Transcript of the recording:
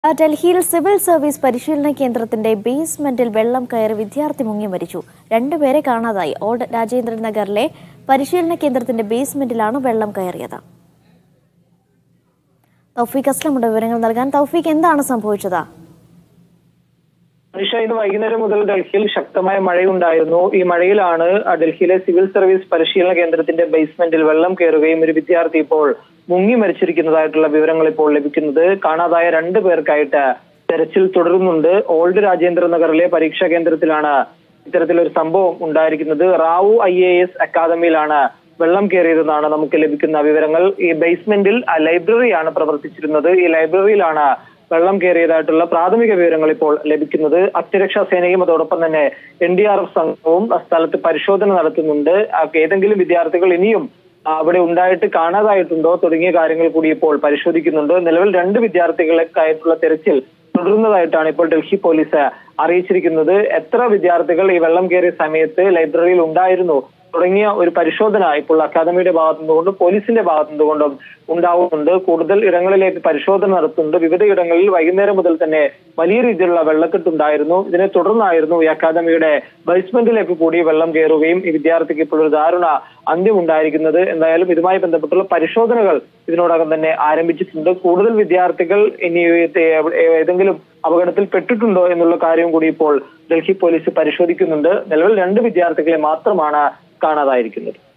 ഡൽഹിയിൽ civil service പരിശീലന കേന്ദ്രത്തിന്റെ ബേസ്മെന്റിൽ വെള്ളം കയറി വിദ്യാർത്ഥി മുങ്ങി മരിച്ചു രണ്ടുപേരെ കാണാതായി ഓൾഡ് രാജേന്ദ്രൻ നഗറിലെ പരിശീലന കേന്ദ്രത്തിന്റെ ബേസ്മെന്റിലാണ് വെള്ളം കയറിയത് തൗഫീഖ് അസ്ലമുടെ വിവരങ്ങൾ നൽകാൻ തൗഫീഖ് എന്താണ് സംഭവിച്ചത് നിഷ ഇന്ന് വൈകുന്നേരം മുതൽ ഡൽഹിയിൽ ശക്തമായ മഴയുണ്ടായിരുന്നു ഈ മഴയിലാണ് ആ ഡൽഹിയിലെ സിവിൽ സർവീസ് പരിശീലന കേന്ദ്രത്തിന്റെ ബേസ്മെന്റിൽ വെള്ളം കയറുകയും ഒരു വിദ്യാർത്ഥി ഇപ്പോൾ മുങ്ങി മരിച്ചിരിക്കുന്നതായിട്ടുള്ള വിവരങ്ങൾ ഇപ്പോൾ ലഭിക്കുന്നത് കാണാതായ രണ്ടു പേർക്കായിട്ട് തെരച്ചിൽ തുടരുന്നുണ്ട് ഓൾഡ് രാജേന്ദ്ര നഗറിലെ പരീക്ഷാ കേന്ദ്രത്തിലാണ് ഇത്തരത്തിലൊരു സംഭവം ഉണ്ടായിരിക്കുന്നത് റാവു ഐ എ എസ് അക്കാദമിയിലാണ് വെള്ളം കയറിയതെന്നാണ് നമുക്ക് ലഭിക്കുന്ന വിവരങ്ങൾ ഈ ബേസ്മെന്റിൽ ആ ലൈബ്രറിയാണ് പ്രവർത്തിച്ചിരുന്നത് ഈ ലൈബ്രറിയിലാണ് വെള്ളം കയറിയതായിട്ടുള്ള പ്രാഥമിക വിവരങ്ങൾ ഇപ്പോൾ ലഭിക്കുന്നത് അഗ്നിരക്ഷാ സേനയും അതോടൊപ്പം തന്നെ എൻ ഡി ആർ എഫ് സംഘവും ആ സ്ഥലത്ത് പരിശോധന നടത്തുന്നുണ്ട് ആ ഏതെങ്കിലും വിദ്യാർത്ഥികൾ ഇനിയും ആ, അവിടെ ഉണ്ടായിട്ട് കാണാതായിട്ടുണ്ടോ തുടങ്ങിയ കാര്യങ്ങൾ കൂടി ഇപ്പോൾ പരിശോധിക്കുന്നുണ്ട് നിലവിൽ രണ്ട് വിദ്യാർത്ഥികൾക്കായിട്ടുള്ള തെരച്ചിൽ തുടരുന്നതായിട്ടാണ് ഇപ്പോൾ ഡൽഹി പോലീസ് അറിയിച്ചിരിക്കുന്നത് എത്ര വിദ്യാർത്ഥികൾ ഈ വെള്ളം കയറിയ സമയത്ത് ലൈബ്രറിയിൽ ഉണ്ടായിരുന്നു തുടങ്ങിയ ഒരു പരിശോധന ഇപ്പോൾ അക്കാദമിയുടെ ഭാഗത്തു നിന്നുകൊണ്ടും പോലീസിന്റെ ഭാഗത്തു നിന്നുകൊണ്ടും ഉണ്ടാവുന്നുണ്ട് കൂടുതൽ ഇടങ്ങളിലേക്ക് പരിശോധന നടത്തുന്നുണ്ട് വിവിധ ഇടങ്ങളിൽ വൈകുന്നേരം മുതൽ തന്നെ വലിയ രീതിയിലുള്ള വെള്ളക്കെട്ടുണ്ടായിരുന്നു ഇതിനെ തുടർന്നായിരുന്നു ഈ അക്കാദമിയുടെ ബേസ്മെന്റിലേക്ക് കൂടി വെള്ളം കയറുകയും ഈ വിദ്യാർത്ഥിക്ക് ഇപ്പോൾ ഒരു ദാരുണ അന്ത്യം ഉണ്ടായിരിക്കുന്നത് എന്തായാലും ഇതുമായി ബന്ധപ്പെട്ടുള്ള പരിശോധനകൾ ഇതിനോടകം തന്നെ ആരംഭിച്ചിട്ടുണ്ട് കൂടുതൽ വിദ്യാർത്ഥികൾ ഇനി ഏതെങ്കിലും അപകടത്തിൽ പെട്ടിട്ടുണ്ടോ എന്നുള്ള കാര്യം കൂടി ഇപ്പോൾ ഡൽഹി പോലീസ് പരിശോധിക്കുന്നുണ്ട് നിലവിൽ രണ്ട് വിദ്യാർത്ഥികളെ മാത്രമാണ് കാണാതായിരിക്കുന്നത്